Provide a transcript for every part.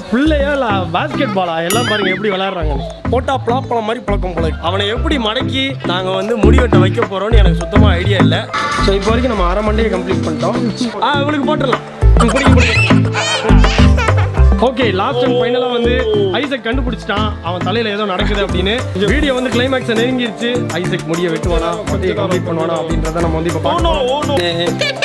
பிள்ளையா இல்ல பாஸ்கெட் பாலா எல்லாம் பாருங்க எப்படி விளையாடுறாங்க போட்டா பிளாப்பழம் மாதிரி பழக்கம் போல இருக்கு. அவனை எப்படி மடக்கி நாங்க வந்து முடிவெட்ட வைக்க போறோம்னு எனக்கு சுத்தமா ஐடியா இல்ல ஸோ இப்போ வரைக்கும் நம்ம அரை மண்டையை கம்ப்ளீட் பண்ணிட்டோம் ஆ இவளுக்கு போட்டுடலாம் ஓகே லாஸ்ட் அண்ட் ஃபைனலாக வந்து ஐசக் கண்டுபிடிச்சிட்டான் அவன் தலையில ஏதோ நடக்குது அப்படின்னு வீடியோ வந்து கிளைமேக்ஸ் நெருங்கிருச்சு ஐசக் முடிய வெட்டுவானா மொட்டையை கம்ப்ளீட் பண்ணுவானா அப்படின்றத நம்ம வந்து இப்போ பார்க்கணும்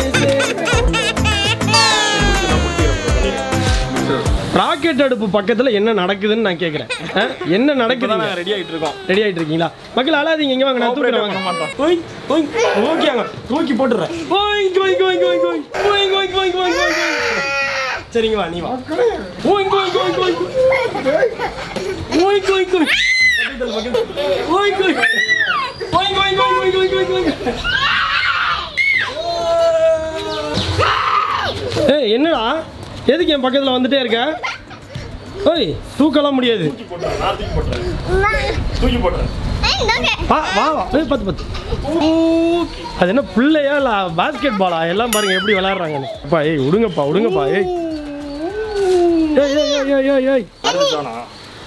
ராக்கெட் அடுப்பு பக்கத்துல என்ன நடக்குதுன்னு நான் கேக்குறேன் அஹ், என்ன நடக்குதுங்க ரெடி ஆகிட்டு இருக்கோம் ரெடி ஆயிட்டு இருக்கீங்களா மக்கள் அழாதீங்க இங்க வாங்க நான் தூக்குறேன் வாங்க ஓய் ஓய் ஓகேங்க தூக்கி போட்டுறேன் ஓய் ஓய் ஓய் ஓய் ஓய் ஓய் ஓய் ஓய் ஓய் ஓய் சரிங்க வா நீ வா ஓய் ஓய் ஓய் ஓய் ஓய் ஓய் ஓய் ஓய் ஓய் ஓய் ஓய் ஓய் ஓய் ஓய் ஏய் என்னடா எதுக்கு என் பக்கத்துல வந்துட்டே இருக்க ஓய் தூக்கலாம் முடியாது தூக்கி போட்டுறேன் வா வா வா ஏய் பத்து பத்து அது என்ன பிள்ளையா இல்ல பாஸ்கெட் பாலா எல்லாம் பாருங்க எப்படி விளையாடுறாங்கன்னு அப்பா ஏய் விடுங்கப்பா விடுங்கப்பா ஏய் ஏய் ஏய் ஏய் ஏய் ஏய் ஏய் அதுதானா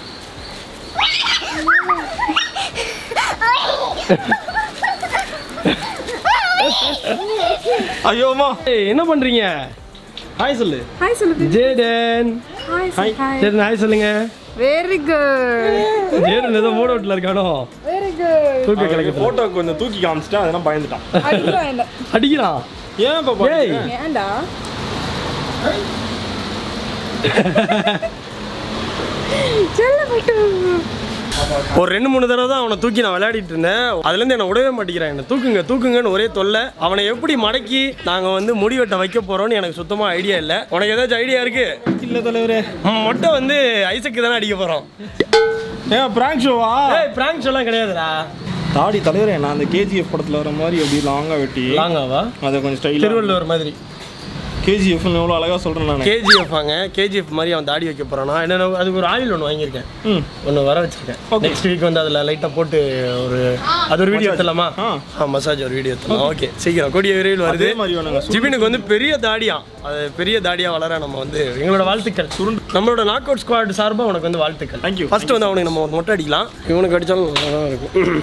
ஐயோமா ஏய் என்ன பண்றீங்க ஹாய் சொல்லு ஹாய் சொல்லுங்க Jayden hi hi hi Jayden hi சொல்லுங்க வெரி குட் ஜேடன் ஏதோ மூட் அவுட்ல இருக்கானோ வெரி குட் தூக்க கலக்கத்துல போட்டோ கொஞ்சம் தூக்கி காமிச்சிட்டேன் அதெல்லாம் பயந்துட்டான் அடிக்கிறோம் என்ன அடிக்கிறான் ஏன் பாப்பா ஏய் ஏன்டா செல்ல பட்டு ஒரு ரெண்டு மூணு தடவை தான் அவனை தூக்கி நான் விளையாடிட்டு இருந்தேன் அதுலேருந்து என்னை விடவே மாட்டேங்கிறான் என்ன தூக்குங்க தூக்குங்கன்னு ஒரே தொல்லை அவனை எப்படி மடக்கி நாங்கள் வந்து முடிவெட்ட வைக்க போகிறோம்னு எனக்கு சுத்தமாக ஐடியா இல்லை உனக்கு ஏதாச்சும் ஐடியா இருக்கு இல்ல தலைவரே மொட்டை வந்து ஐசக்கு தானே அடிக்க போகிறோம் ஏன் பிராங்க் ஷோவா ஏய் பிராங்க் எல்லாம் கிடையாதுடா தாடி தலைவரே நான் அந்த கேஜிஎஃப் படத்துல வர மாதிரி அப்படி லாங்கா வெட்டி லாங்காவா அதை கொஞ்சம் ஸ்டைல் திருவள்ளுவர் மாதிரி கேஜிஎஃப் எவ்வளோ அழகா சொல்றேன் நான் கேஜிஎஃப் வாங்க கேஜிஎஃப் மாதிரி அவன் தாடி வைக்க போகிறானா என்னென்ன அதுக்கு ஒரு ஆயில் ஒன்று வாங்கியிருக்கேன் ம் ஒன்று வர வச்சிருக்கேன் நெக்ஸ்ட் வீக் வந்து அதில் லைட்டாக போட்டு ஒரு அது ஒரு வீடியோ எடுத்துலாமா ஆ. ஆ மசாஜ் ஒரு வீடியோ எடுத்துலாம் ஓகே சீக்கிரம் கூடிய விரைவில் வருது அதே மாதிரி வேணுங்க ஜிபினுக்கு வந்து பெரிய தாடியா அது பெரிய தாடியா வளர நம்ம வந்து எங்களோட வாழ்த்துக்கள் சுருண்டு நம்மளோட நாக் அவுட் ஸ்குவாட் சார்பாக உனக்கு வந்து வாழ்த்துக்கள் Thank you. ஃபர்ஸ்ட் வந்து அவனுக்கு நம்ம ஒரு மொட்டை அடிக்கலாம் இவனுக்கு அடிச்சாலும் நல்லா தான் இருக்கும்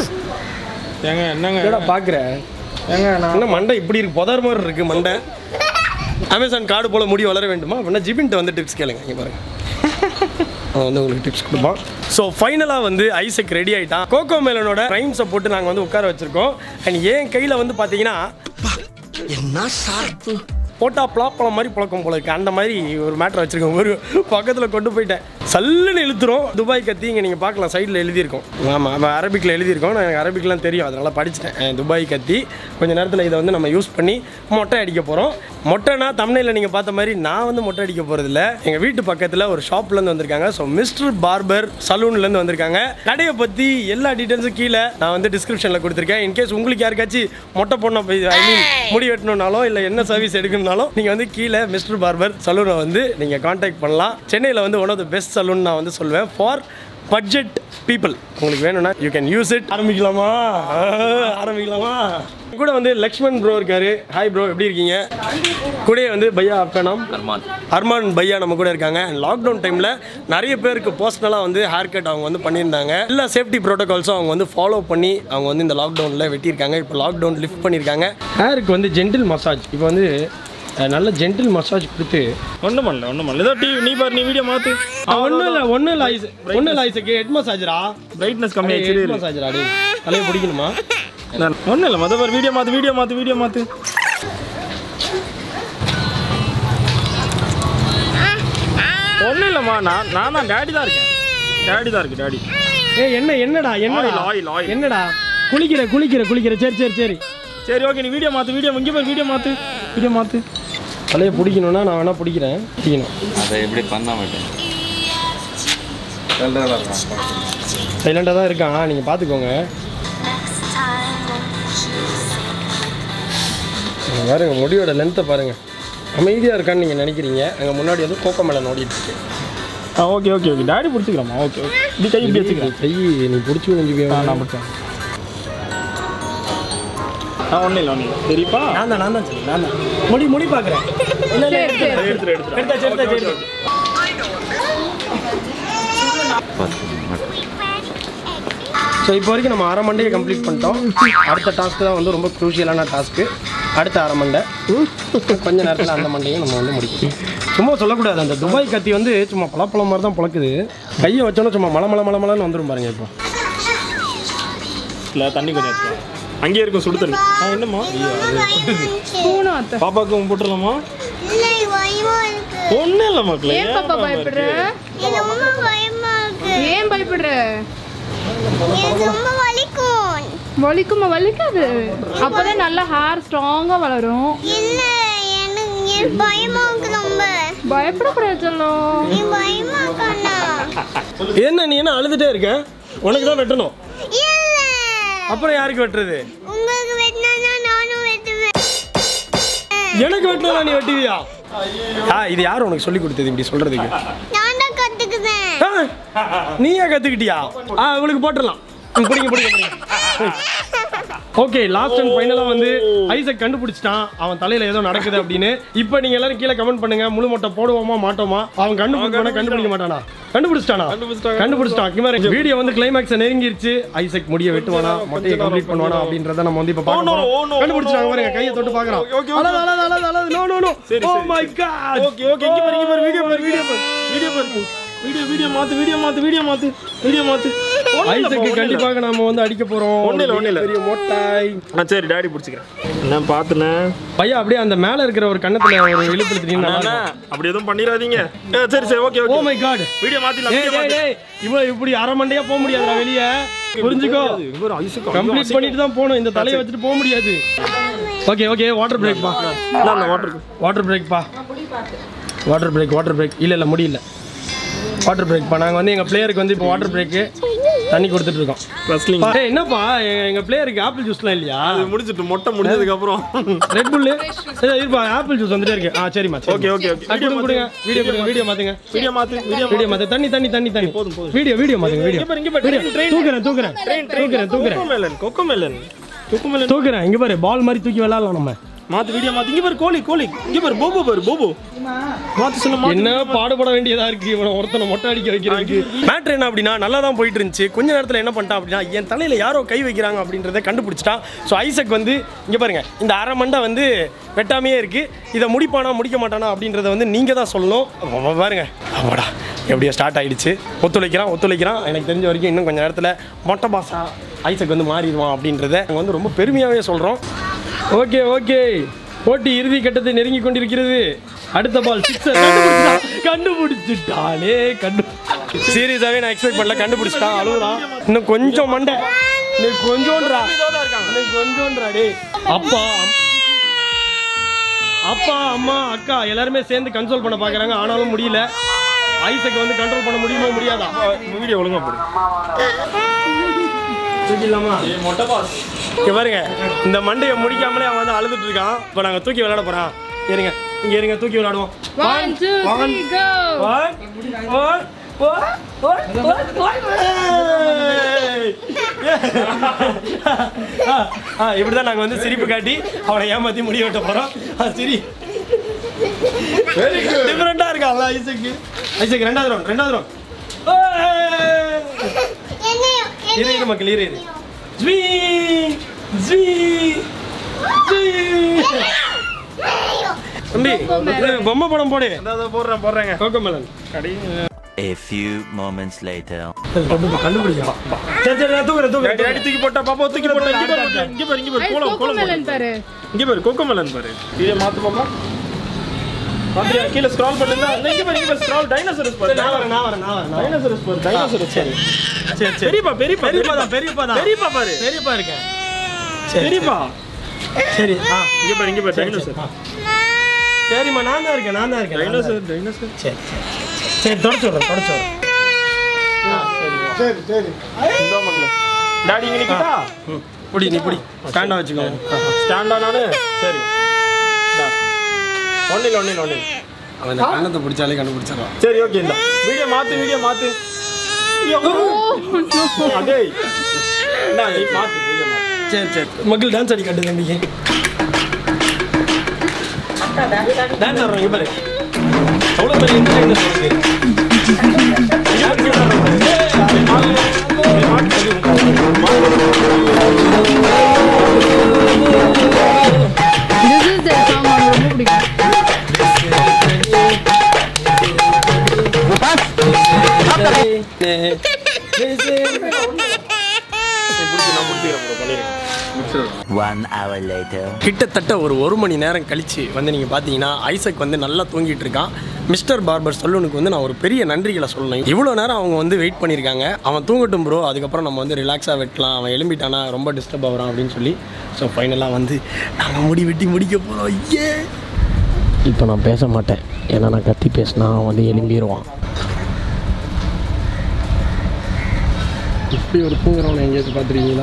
ஏங்க என்னங்க என்னடா பார்க்குறேன் ஏங்க நான் என்ன மண்டை இப்படி இருக்கு புதர் மாதிரி இருக்கு மண்டை அமேசான் கார்டு போல முடி வளர வேண்டுமா அப்படின்னா ஜிபின்ட்ட வந்து டிப்ஸ் கேளுங்க இங்கே பாருங்க அவன் வந்து உங்களுக்கு டிப்ஸ் கொடுப்பான் ஸோ ஃபைனலாக வந்து ஐசக் ரெடி ஆயிட்டான் கோகோ மேலனோட ரைம்ஸை போட்டு நாங்கள் வந்து உட்கார வச்சிருக்கோம் அண்ட் என் கையில் வந்து பார்த்தீங்கன்னா என்ன ஷார்ப்பு போட்டா பழம் மாதிரி பழக்கம் போல இருக்கு அந்த மாதிரி ஒரு மேட்ரு வச்சிருக்கோம் ஒரு பக்கத்தில் கொண்டு போயிட்டேன் சல்லுன்னு இழுத்துரும் துபாய் கத்தி இங்கே நீங்கள் பார்க்கலாம் சைடில் எழுதியிருக்கோம் ஆமாம் அப்போ அரபிக்கில் எழுதியிருக்கோம் நான் எனக்கு அரபிக்லாம் தெரியும் அதனால் படிச்சிட்டேன் அஹ் துபாய் கத்தி கொஞ்ச நேரத்தில் இதை வந்து நம்ம யூஸ் பண்ணி மொட்டை அடிக்க போகிறோம் மொட்டைனா தமிழில் நீங்கள் பார்த்த மாதிரி நான் வந்து மொட்டை அடிக்க போகிறதில்ல எங்கள் வீட்டு பக்கத்தில் ஒரு ஷாப்லேருந்து வந்திருக்காங்க ஸோ மிஸ்டர் பார்பர் சலூன்லேருந்து வந்திருக்காங்க கடையை பற்றி எல்லா டீட்டெயில்ஸும் கீழே நான் வந்து டிஸ்கிரிப்ஷனில் கொடுத்துருக்கேன் இன்கேஸ் உங்களுக்கு யாருக்காச்சும் மொட்டை போடணும் ஐ மீன் முடி வெட்டணும்னாலும் இல்லை என்ன சர்வீஸ் எடுக்கணும்னாலும் நீங்கள் வந்து கீழே மிஸ்டர் பார்பர் சலூனை வந்து நீங்கள் காண்டாக்ட் பண்ணலாம் சென்னையில் வந்து one of the best salon நான் வந்து சொல்லுவேன் ஃபார் பட்ஜெட் பீப்புள் உங்களுக்கு வேணும்னா யூ கேன் யூஸ் இட் ஆரம்பிக்கலாமா ஆ, ஆரம்பிக்கலாமா கூட வந்து லக்ஷ்மண் ப்ரோ இருக்காரு ஹாய் ப்ரோ எப்படி இருக்கீங்க கூடயே வந்து பையா அப்பா நாம் அர்மான் அர்மான் பையா நம்ம கூட இருக்காங்க லாக்டவுன் டைமில் நிறைய பேருக்கு பர்சனலாக வந்து ஹேர் கட் அவங்க வந்து பண்ணியிருந்தாங்க எல்லா சேஃப்டி ப்ரோட்டோகால்ஸும் அவங்க வந்து ஃபாலோ பண்ணி அவங்க வந்து இந்த லாக்டவுனில் வெட்டியிருக்காங்க இப்போ லாக்டவுன் லிஃப்ட் பண்ணியிருக்காங்க ஹேருக்கு வந்து ஜென்டில் மசாஜ் இப்போ வந்து அஹ், நல்ல ஜென்டில் மசாஜ் கொடுத்து ஒன்றும் பண்ணல ஒன்றும் பண்ணல ஏதோ டிவி நீ பாரு நீ வீடியோ மாத்து ஒன்றும் இல்லை ஒன்றும் இல்லை ஐஸ் ஒன்றும் இல்லை ஐஸுக்கு ஹெட் மசாஜரா பிரைட்னஸ் கம்மி ஹெட் ஆயிடுச்சு மசாஜரா டே தலையை பிடிக்கணுமா ஒன்றும் இல்லை மொதல் பாரு வீடியோ மாத்து வீடியோ மாத்து வீடியோ மாத்து ஒன்றும் இல்லைம்மா நான் நான் தான் டேடி தான் இருக்கேன் டேடி தான் இருக்கு டேடி ஏய் என்ன என்னடா என்னடா Oil, oil, oil. என்னடா குளிக்கிற குளிக்கிற குளிக்கிற சரி சரி சரி சரி ஓகே நீ வீடியோ மாத்து வீடியோ இங்கே பாரு வீடியோ மாத்து வீடியோ மாத்து தலையை பிடிக்கணும்னா நான் வேணா பிடிக்கிறேன் பிடிக்கணும் அதை எப்படி பண்ண மாட்டேன் சைலண்டாக தான் இருக்கான் நீங்கள் பார்த்துக்கோங்க இங்க பாருங்க முடியோட லென்த்தை பாருங்க அமைதியாக இருக்கான்னு நீங்கள் நினைக்கிறீங்க அங்கே முன்னாடி வந்து கோக்கோ மேலே ஓடிட்டு இருக்கு ஆ ஓகே ஓகே ஓகே டேடி பிடிச்சிக்கிறோமா ஓகே ஓகே நீ கை இப்படி வச்சுக்கிறேன் கை நீ பிடிச்சி ஆ கொஞ்சம் நான் பிடிச்சேன் ஆ ஒன்றும் இல்லை ஒன்றும் இல்லை சரிப்பா நான் தான் நான் தான் சரி நான் தான் முடி முடி பார்க்குறேன் இல்லை இல்லை சரி சரி எடுத்துரு எடுத்துரு எடுத்தாச்சு எடுத்தாச்சு எடுத்தாச்சு ஸோ இப்போ வரைக்கும் நம்ம அரை மண்டையை கம்ப்ளீட் பண்ணிட்டோம் அடுத்த டாஸ்க் தான் வந்து ரொம்ப குரூஷியலான டாஸ்க்கு அடுத்த அரை மண்டை கொஞ்ச நேரத்தில் அந்த மண்டையும் நம்ம வந்து முடிக்கணும் சும்மா சொல்லக்கூடாது அந்த துபாய் கத்தி வந்து சும்மா பழப்பழம் மாதிரி தான் பழக்குது கையை வச்சோன்னா சும்மா மலை மலை மலை மலைன்னு வந்துடும் பாருங்க இப்போ இல்லை தண்ணி கொஞ்சம் எடுத்துக்கலாம் அங்கேயே இருக்கும் சுடு தண்ணி ஆ என்னம்மா ஐயோ, அது ஸ்பூனும் அத்தை பாப்பாவுக்கு போட்டுடலாமா இல்லை பயமா இருக்கு ஒன்றும் இல்லை மக்களே ஏன் பாப்பா பயப்படுற எனக்கு ரொம்ப பயமா இருக்கு ஏன் பயப்படுற எனக்கு ரொம்ப வலிக்கும் வலிக்குமா வலிக்காது அப்பதான் நல்லா ஹேர் ஸ்ட்ராங்கா வளரும் இல்ல எனக்கு எனக்கு பயமா இருக்கு ரொம்ப பயப்படக்கூடாது செல்லம் நீ பயமா இருக்கா என்ன நீ என்ன அழுதுட்டே இருக்க உனக்கு தான் வெட்டணும் இல்ல அப்புறம் யாருக்கு வெட்டுறது உங்களுக்கு வெட்டினா நானும் வெட்டுவேன் எனக்கு வெட்டினா நீ வெட்டுவியா ஆ இது யார் உனக்கு சொல்லி கொடுத்தது இப்படி சொல்றதுக்கு நான் தான் கத்துக்குவேன் ஆ, நீயே கத்துக்கிட்டியா ஆ இவளுக்கு போட்டுடலாம் ம், பிடிங்க பிடிங்க பிடிங்க ஓகே லாஸ்ட் அண்ட் ஃபைனலாக வந்து ஐசக் கண்டுபிடிச்சிட்டான் அவன் தலையில ஏதோ நடக்குது அப்படின்னு இப்போ நீங்க எல்லாரும் கீழே கமெண்ட் பண்ணுங்க முழு மொட்டை போடுவோமா மாட்டோமா அவன் கண்டுபிடிப்பானா கண்டுபிடிக்க மாட்டானா கண்டுபிடிச்சிட்டானா கண்டுபிடிச்சிட்டான் இவன் வீடியோ வந்து கிளைமேக்ஸ் நெருங்கிருச்சு ஐசக் முடிய வெட்டுவானா மொட்டையை கம்ப்ளீட் பண்ணுவானா அப்படின்றத நம்ம வந்து இப்போ பார்க்க no, போறோம் oh no, கண்டுபிடிச்சிட்டாங்க பாருங்க கையை தொட்டு பார்க்கறோம் Okay, okay, okay. அழகு அழகு அழகு அழகு நோ நோ நோ சரி, ஓ சரி, மை காட் ஓகே ஓகே இங்கே பாரு இங்கே பாரு வீடியோ பாரு வீடியோ பாரு வீடியோ பாரு வீடியோ வீடியோ மாத்து வீடியோ மாத்து வீடியோ மாத்து வீடியோ மாத்து ஒண்ணும் இல்லப்பா, ஐசக்கு ஒண்ணும் இல்ல. கண்டிப்பாக நாம வந்து அடிக்க போறோம் ஒண்ணும் இல்ல, ஒண்ணும் இல்ல. பெரிய மொட்டாய் ஆ சரி டாடி பிடிச்சிக்கிறேன் என்ன பார்த்துனே பையா அப்படியே அந்த மேல இருக்கிற ஒரு கண்ணத்துல ஒரு இழுப்புல அண்ணா, அப்படி எதுவும் பண்ணிடாதீங்க ஏ, சரி சரி okay oh okay my god video மாத்திடலாம் ஏய் வீடியோ டேய் டேய் இவ்வளவு இப்படி அரை மண்டையா போக முடியாதுடா வெளிய புரிஞ்சுக்கோ இவர் ஐசுக்கு கம்ப்ளீட் பண்ணிட்டு தான் போகணும் இந்த தலையை வச்சுட்டு போக முடியாது ஓகே ஓகே வாட்டர் பிரேக் பா வாட்டருக்கு வாட்டர் பிரேக் பா வாட்டர் பிரேக் வாட்டர் பிரேக் இல்ல இல்ல முடியல வாட்டர் பிரேக் பா நாங்க வந்து எங்க பிளேயருக்கு வந்து இப்போ வாட்டர் பிரேக் தண்ணி கொடுத்துட்டு இருக்கோம் ரஸ்லிங் ஏய் என்னப்பா எ- எங்க பிளேயருக்கு ஆப்பிள் ஜூஸ்லாம் இல்லையா முடிச்சிட்டு மொட்டை முடிஞ்சதுக்கு அப்புறம் ரெட் புல்லு இருப்பா ஆப்பிள் ஜூஸ் வந்துட்டே இருக்கு ஆ சரிம்மா சரி. ஓகே ஓகே ஓகே ஆ, கொடுங்க கொடுங்க வீடியோ கொடுங்க வீடியோ மாத்துங்க வீடியோ மாத்து வீடியோ வீடியோ மாத்து தண்ணி தண்ணி தண்ணி தண்ணி போதும், போதும். வீடியோ வீடியோ மாத்துங்க வீடியோ இங்க பாரு, இங்க பாரு, வீடியோ. train, train. தூக்குறேன் தூக்குறேன் தூக்குறேன் தூக்குறேன் Cocomelon Cocomelon Cocomelon தூக்குறேன் இங்க பாரு பால் மாதிரி தூக்கி விளையாடலாம் நம்ம மாத்து வீடியோ மாத்து இங்க பாரு கோழி கோழி இங்க பாரு போபோ பாரு போபோ மாத்து சொல்ல மாத்து என்ன பாடுபட வேண்டியதா இருக்கு இவனை ஒருத்தனை மொட்டை அடிக்க வைக்கிறதுக்கு மேட்ரு என்ன அப்படின்னா நல்லா தான் போயிட்டு இருந்துச்சு கொஞ்ச நேரத்தில் என்ன பண்ணிட்டான் அப்படின்னா என் தலையில யாரோ கை வைக்கிறாங்க அப்படின்றத கண்டுபிடிச்சிட்டான் ஸோ ஐசக் வந்து இங்க பாருங்க இந்த அரை மண்டை வந்து வெட்டாமையே இருக்கு இதை முடிப்பானா முடிக்க மாட்டானா அப்படின்றத வந்து நீங்க தான் சொல்லணும் அவன் பாருங்க அவடா எப்படியோ ஸ்டார்ட் ஆயிடுச்சு ஒத்துழைக்கிறான் ஒத்துழைக்கிறான் எனக்கு தெரிஞ்ச வரைக்கும் இன்னும் கொஞ்சம் நேரத்தில் மொட்டை பாசா ஐசக் வந்து மாறிடுவான் அப்படின்றத நாங்கள் வந்து ரொம்ப பெருமையாகவே சொல்கிறோம் ஓகே ஓகே போட்டி இறுதி கட்டத்தை நெருங்கி கொண்டிருக்கிறது அடுத்த பால் சிக்ஸர் கண்டுபிடிச்சிட்டானே கண்டு சீரியஸாவே நான் எக்ஸ்பெக்ட் பண்ணல கண்டுபிடிச்சிட்டான் அழுகுறான் இன்னும் கொஞ்சம் மண்டை இன்னும் கொஞ்சோன்றா இன்னும் கொஞ்சோன்றா டேய் அப்பா அம்- அப்பா அம்மா அக்கா எல்லாருமே சேர்ந்து கன்சோல் பண்ண பார்க்கறாங்க ஆனாலும் முடியல ஐசக்கு வந்து கண்ட்ரோல் பண்ண முடியுமா முடியாதா வீடியோ ஒழுங்கா போடு தூக்கிடலாமா மொட்டை பாஸ் இங்க பாருங்க இந்த மண்டையை முடிக்காமலே அவன் வந்து அழுதுட்டு இருக்கான் இப்போ நாங்கள் தூக்கி விளையாட போறோம் இருங்க இங்க இருங்க தூக்கி விளையாடுவோம் one two one, three go one, one, one, one, one, one. ஆ, ஆ, இப்படிதான் நாங்க வந்து சிரிப்பு காட்டி அவனை ஏமாத்தி முடிய வெட்ட போறோம் ஆ, சிரி டிஃபரெண்டா இருக்காங்களா ஐசக்கு ஐசக் ரெண்டாவது ரவுண்ட் ரெண்டாவது ரவுண்ட் என்னையும் இரு இரு மக்கள் இரு இரு ஜீ ஜீ ஜீ தம்பி இது பொம்மை படம் போடு அதாவது போடுறேன் போடுறேங்க கோகோ மெலன் கடை A few moments later. கண்டுபிடிக்கலாம் சரி சரி நான் தூக்குறேன் டாடி தூக்குறேன் டாடி தூக்கி போட்டா பாப்பா தூக்கி போட்டா இங்க பாரு மக்களே, இங்க பாரு இங்க பாரு ஐஸ் கோலம் கோகோ கோலம் பாரு. மெலன் பாரு இங்க பாரு கோகோ மெலன் பாரு வீடியோ மாத்து பாப்பா மாத்தியா கீழ ஸ்க்ரால் பண்ணுங்க அந்த இங்க பாரு இங்க பாரு ஸ்க்ரால் டைனோசரஸ் பாரு நான் வரேன் நான் வரேன் நான் வரேன் நான் வரேன். டைனோசரஸ் பாரு டைனோசரஸ் சரி சரி சரி பெரியப்பா பெரியப்பா பெரியப்பா தான் பெரியப்பா தான் பெரியப்பா பாரு பெரியப்பா இருக்கேன் சரி பெரியப்பா சரி ஆ இங்க பாரு இங்க பாரு டைனோசர் ஆ. சரிம்மா நான் தான் இருக்கேன் நான் தான் இருக்கேன் நான் தான் டைனோசர் டைனோசர் சரி சரி தொடச்சு விட்றேன் தொடச்சு விட்றேன் இந்த மக்களே டாடி இங்க நிக்கிட்டா ம் புடி நீ புடி ஸ்டாண்டா வச்சுக்கோ ஸ்டாண்டா நானு சரி ஒன்னில் ஒன்னில் ஒன்னில் அவன் இந்த கண்ணத்தை பிடிச்சாலே கண்டுபிடிச்சிடறான் சரி ஓகே இந்த வீடியோ மாத்து வீடியோ மாத்து அதே என்ன நீ மாத்து வீடியோ மாத்து சரி சரி மக்கள் டான்ஸ் அடி கட்டு தம்பிக்கு டான்ஸ் ஆடுறோம் இங்க பாரு அவ்வளோ பெரிய என்டர்டைனர் இருக்கு This is the song எனக்கு ரொம்ப பிடிக்கும் One hour later. கிட்டத்தட்ட ஒரு ஒரு மணி நேரம் கழிச்சு வந்து நீங்கள் பார்த்தீங்கன்னா ஐசக் வந்து நல்லா தூங்கிட்டு இருக்கான் மிஸ்டர் பார்பர் சலூனுக்கு வந்து நான் ஒரு பெரிய நன்றிகளை சொல்லணும் இவ்வளோ நேரம் அவங்க வந்து வெயிட் பண்ணியிருக்காங்க அவன் தூங்கட்டும் ப்ரோ அதுக்கப்புறம் நம்ம வந்து ரிலாக்ஸாக வெட்டலாம் அவன் எழும்பிட்டானா ரொம்ப டிஸ்டர்ப் ஆகுறான் அப்படின்னு சொல்லி ஸோ ஃபைனலாக வந்து நாங்கள் முடி வெட்டி முடிக்க போகிறோம் ஏ இப்போ நான் பேச மாட்டேன் ஏன்னா நான் கத்தி பேசினா அவன் வந்து எழும்பிடுவான் இப்படி ஒரு தூங்குறவனை எங்கேயாச்சும் பார்த்துருக்கீங்களா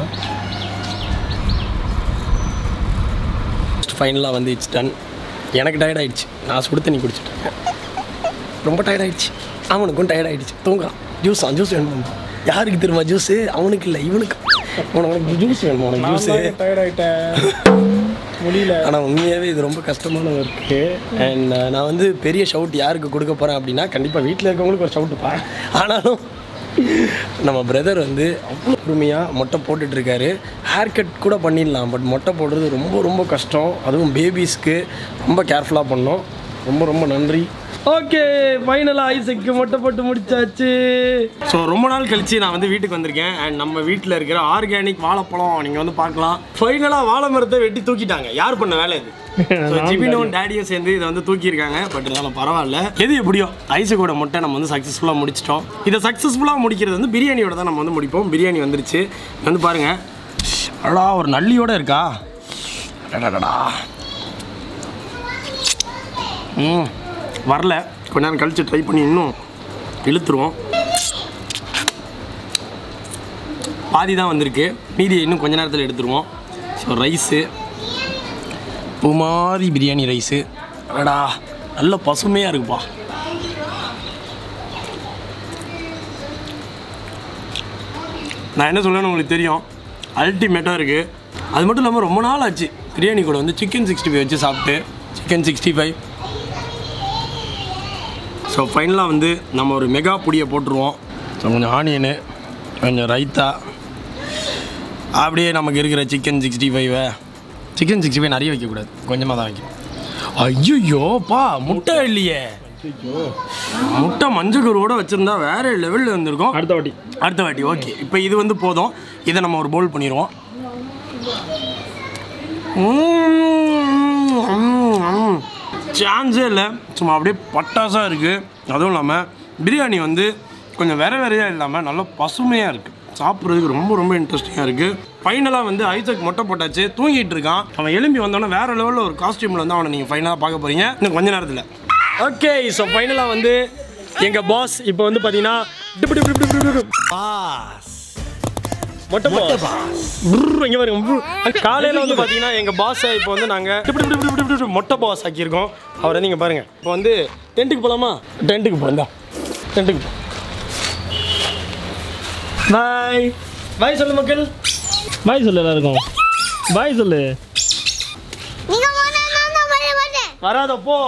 ஃபைனலாக வந்து இட்ஸ் டன் எனக்கு டயர்ட் ஆயிடுச்சு நான் சுடு தண்ணி குடிச்சிட்டு இருக்கேன் ரொம்ப டயர்ட் ஆயிடுச்சு அவனுக்கும் டயர்ட் ஆயிடுச்சு தூங்குறான் ஜூஸ் ஜூஸ் வேணும் யாருக்கு தெரியுமா ஜூஸு அவனுக்கு இல்லை இவனுக்கு உனக்கு ஜூஸ் வேணுமா உனக்கு ஜூஸு டயர்ட் ஆயிட்டேன் முடியல ஆனால் உண்மையாகவே இது ரொம்ப கஷ்டமான ஒர்க்கு அண்ட் நான் வந்து பெரிய ஷவுட் யாருக்கு கொடுக்க போகிறேன் அப்படின்னா கண்டிப்பாக வீட்டில் இருக்கவங்களுக்கு ஒரு ஷவுட்டுப்பா ஆனாலும் நம்ம பிரதர் வந்து அவ்வளோ பொறுமையாக மொட்டை போட்டுட்டு இருக்காரு ஹேர் கட் கூட பண்ணிடலாம் பட் மொட்டை போடுறது ரொம்ப ரொம்ப கஷ்டம் அதுவும் பேபிஸ்க்கு ரொம்ப கேர்ஃபுல்லாக பண்ணோம் ரொம்ப ரொம்ப நன்றி ஓகே ஃபைனலாக ஐசக்கு மொட்டை போட்டு முடிச்சாச்சு ஸோ ரொம்ப நாள் கழிச்சு நான் வந்து வீட்டுக்கு வந்திருக்கேன் அண்ட் நம்ம வீட்டில் இருக்கிற ஆர்கானிக் வாழைப்பழம் நீங்கள் வந்து பார்க்கலாம் ஃபைனலாக வாழை மரத்தை வெட்டி தூக்கிட்டாங்க யார் பண்ண வேலை இது So, ஜிபினும் டேடியும் சேர்ந்து இதை வந்து தூக்கியிருக்காங்க பட் இருந்தாலும் பரவாயில்ல எது எப்படியோ ஐஸுக்கோட முட்டை நம்ம வந்து சக்ஸஸ்ஃபுல்லாக முடிச்சிட்டோம் இதை சக்ஸஸ்ஃபுல்லாக முடிக்கிறது வந்து பிரியாணியோட தான் நம்ம வந்து முடிப்போம் பிரியாணி வந்துருச்சு இங்க வந்து பாருங்க அடா ஒரு நல்லியோட இருக்கா அடடடடா. ம் வரல கொஞ்ச நேரம் கழிச்சு ட்ரை பண்ணி இன்னும் இழுத்துருவோம் பாதி தான் வந்திருக்கு மீதி இன்னும் கொஞ்ச நேரத்தில் எடுத்துருவோம் ஸோ ரைஸு பூமாரி பிரியாணி ரைஸு அடடா நல்ல பசுமையாக இருக்குப்பா நான் என்ன சொல்லுவேன்னு உங்களுக்கு தெரியும் அல்டிமேட்டாக இருக்குது அது மட்டும் இல்லாமல் ரொம்ப நாள் ஆச்சு பிரியாணி கூட வந்து சிக்கன் சிக்ஸ்டி ஃபைவ் வச்சு சாப்பிட்டு சிக்கன் சிக்ஸ்டி ஃபைவ் ஸோ ஃபைனலாக வந்து நம்ம ஒரு மெகா பொடியை போட்டுருவோம் ஸோ கொஞ்சம் ஆனியனு கொஞ்சம் ரைத்தா அப்படியே நமக்கு இருக்கிற சிக்கன் சிக்ஸ்டி ஃபைவை சிக்கன் சிக்ஸ்டி ஃபைவ் நிறைய வைக்கக்கூடாது கொஞ்சமாக தான் வைக்கணும் ஐயோப்பா முட்டை இல்லையே முட்டை மஞ்சக்கருவோட வச்சுருந்தா வேற லெவலில் வந்திருக்கும் அடுத்த வாட்டி அடுத்த வாட்டி ஓகே இப்போ இது வந்து போதும் இதை நம்ம ஒரு பவுல் பண்ணிடுவோம் சான்ஸே இல்லை சும்மா அப்படியே பட்டாசாக இருக்குது அதுவும் இல்லாமல் பிரியாணி வந்து கொஞ்சம் வேற வேறையாக இல்லாமல் நல்லா பசுமையாக இருக்குது சாப்பிட்றதுக்கு ரொம்ப ரொம்ப இன்ட்ரெஸ்டிங்காக இருக்குது ஃபைனலாக வந்து ஐசக் மொட்டை போட்டாச்சு தூங்கிட்டு இருக்கான் அவன் எலும்பி வந்தோடனே வேற லெவலில் ஒரு காஸ்டியூமில் வந்து அவனை நீங்கள் ஃபைனலாக பார்க்க போகிறீங்க இன்னும் கொஞ்ச நேரத்தில் ஓகே ஸோ ஃபைனலாக வந்து எங்கள் பாஸ் இப்போ வந்து பார்த்தீங்கன்னா பாஸ் மொட்டை பாஸ் இங்கே பாருங்க brr. காலையில வந்து பார்த்தீங்கன்னா எங்கள் பாஸை இப்போ வந்து நாங்கள் மொட்டை பாஸ் ஆக்கியிருக்கோம் அவர் வந்து இங்கே பாருங்க இப்போ வந்து டென்ட்டுக்கு போகலாமா டென்ட்டுக்கு போந்தா டென்ட்டுக்கு போ பாய் பாய் சொல்லு மக்கள் பாய் சொல்லு எல்லாருக்கும் பாய் சொல்லு நீங்க போனா நான் வர மாட்டேன் வராதப்போ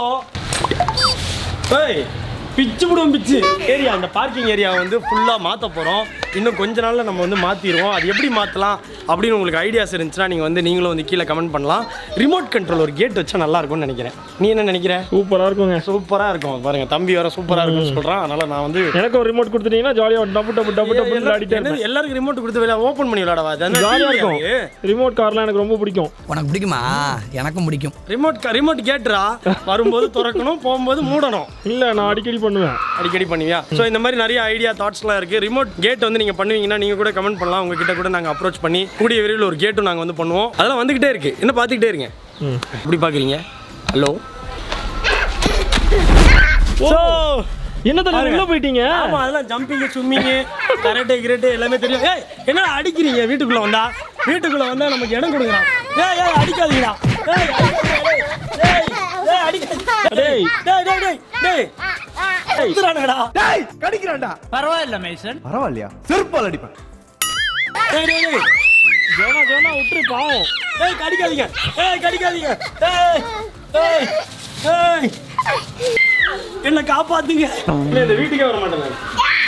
ஏய் பிச்சு விடும் பிச்சு ஏரியா அந்த பார்க்கிங் ஏரியா வந்து ஃபுல்லாக மாற்ற போகிறோம் இன்னும் கொஞ்ச நாளில் நம்ம வந்து மாற்றிடுவோம் அது எப்படி மாற்றலாம் அப்படின்னு உங்களுக்கு ஐடியாஸ் இருந்துச்சுன்னா நீங்கள் வந்து நீங்களும் வந்து கீழே கமெண்ட் பண்ணலாம் ரிமோட் கண்ட்ரோல் ஒரு கேட் வச்சா நல்லா இருக்கும்னு நினைக்கிறேன் நீ என்ன நினைக்கிற சூப்பராக இருக்குங்க சூப்பராக இருக்கும் பாருங்க தம்பி வர சூப்பராக இருக்கும்னு சொல்கிறான் அதனால் நான் வந்து எனக்கு ஒரு ரிமோட் கொடுத்துட்டீங்கன்னா ஜாலியாக டப்பு டப்பு டப்பு டப்பு விளையாடிட்டே என்னது, இருப்பேன் எல்லாருக்கும் ரிமோட் கொடுத்து விளையா ஓப்பன் பண்ணி விளையாடவா ஜாலியாக இருக்கும் ரிமோட் கார்லாம் எனக்கு ரொம்ப பிடிக்கும் உனக்கு பிடிக்குமா எனக்கும் பிடிக்கும் ரிமோட் ரிமோட் கேட்டுறா வரும்போது திறக்கணும் போகும்போது மூடணும் இல்லை நான் அடிக்கடி பண்ணுவேன் அடிக்கடி பண்ணுவியா ஸோ இந்த மாதிரி நிறைய ஐடியா தாட்ஸ்லாம் இருக்குது ரிமோட் கேட் வந்து நீங்கள் பண்ணுவீங்கன்னா நீங்கள் கூட கமெண்ட் பண்ணலாம் உங்ககிட்ட கூட நாங்கள் அப்ரோச் பண்ணி கூடிய விரைவில் ஒரு கேட்டும் நாங்கள் வந்து பண்ணுவோம் அதெல்லாம் வந்துக்கிட்டே இருக்கு என்ன பார்த்துக்கிட்டே இருங்க எப்படி பார்க்குறீங்க ஹலோ ஸோ என்ன தலை உள்ள போயிட்டீங்க ஆமாம் அதெல்லாம் ஜம்பிங்கு ஸ்விம்மிங்கு கரெக்டு கிரெட்டு எல்லாமே தெரியும் ஏய் என்ன அடிக்கிறீங்க வீட்டுக்குள்ளே வந்தா வீட்டுக்குள்ளே வந்தால் நமக்கு இடம் கொடுக்குறான் ஏய் ஏய் அடிக்காதீங்கடா ஏய் அடிக்காதீங்க, ஏய் ஏய் அடிக்காதீங்க டேய். டேய் டேய் டேய் டேய் குத்துறானுங்கடா பரவாயில்லையா செருப்பால் அடிப்பேன் டேய் டேய் டேய் ஜோனா ஜோனா விட்டுரு பாவம் ஏய் கடிக்காதீங்க ஏய் கடிக்காதீங்க ஏய் ஏய் ஏய் என்ன காப்பாத்துங்க இல்லை இந்த வீட்டுக்கே வர மாட்டேன் நான்.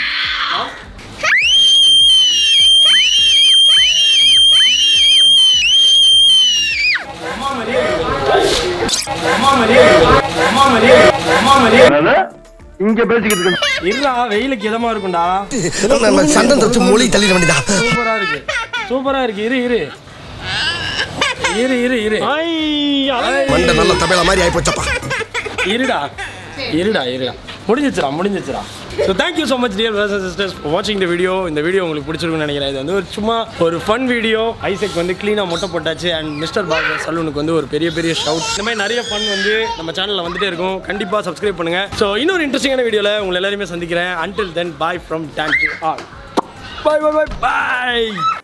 அம்மா மாதிரியே இருக்கு. அம்மா மாதிரியே இருக்கு. அம்மா மாதிரியே இருக்கு. அம்மா மாதிரியே இருக்கு. இங்க பேசிக்கிட்டு இருக்க இருடா வெயிலுக்கு இதமா இருக்கும்டா சந்தம் தச்சு மொழி தள்ளிட வேண்டியதா சூப்பரா இருக்கு சூப்பரா இருக்கு இரு இரு இரு இரு இரு மண்டை நல்ல தபேலா மாதிரி ஆயி போச்சப்பா இருடா இருடா இருடா முடிஞ்சிச்சுடா முடிஞ்சிச்சுடா so thank you so much dear brothers sisters வாட்சிங் இந்த வீடியோ இந்த வீடியோ உங்களுக்கு பிடிச்சிருக்குன்னு நினைக்கிறேன் இது வந்து ஒரு சும்மா ஒரு ஃபன் வீடியோ ஐசெக் வந்து க்ளீனாக மொட்டை போட்டாச்சு அண்ட் மிஸ்டர் பார்பர் சலூனுக்கு வந்து ஒரு பெரிய பெரிய ஷவுட் இந்த மாதிரி நிறைய ஃபன் வந்து நம்ம சேனலில் வந்துட்டே இருக்கும் கண்டிப்பாக சப்ஸ்கிரைப் பண்ணுங்க ஸோ இன்னொரு இன்ட்ரெஸ்டிங்கான வீடியோவில் உங்களை எல்லாருமே சந்திக்கிறேன் until then bye from Dan to all bye bye bye bye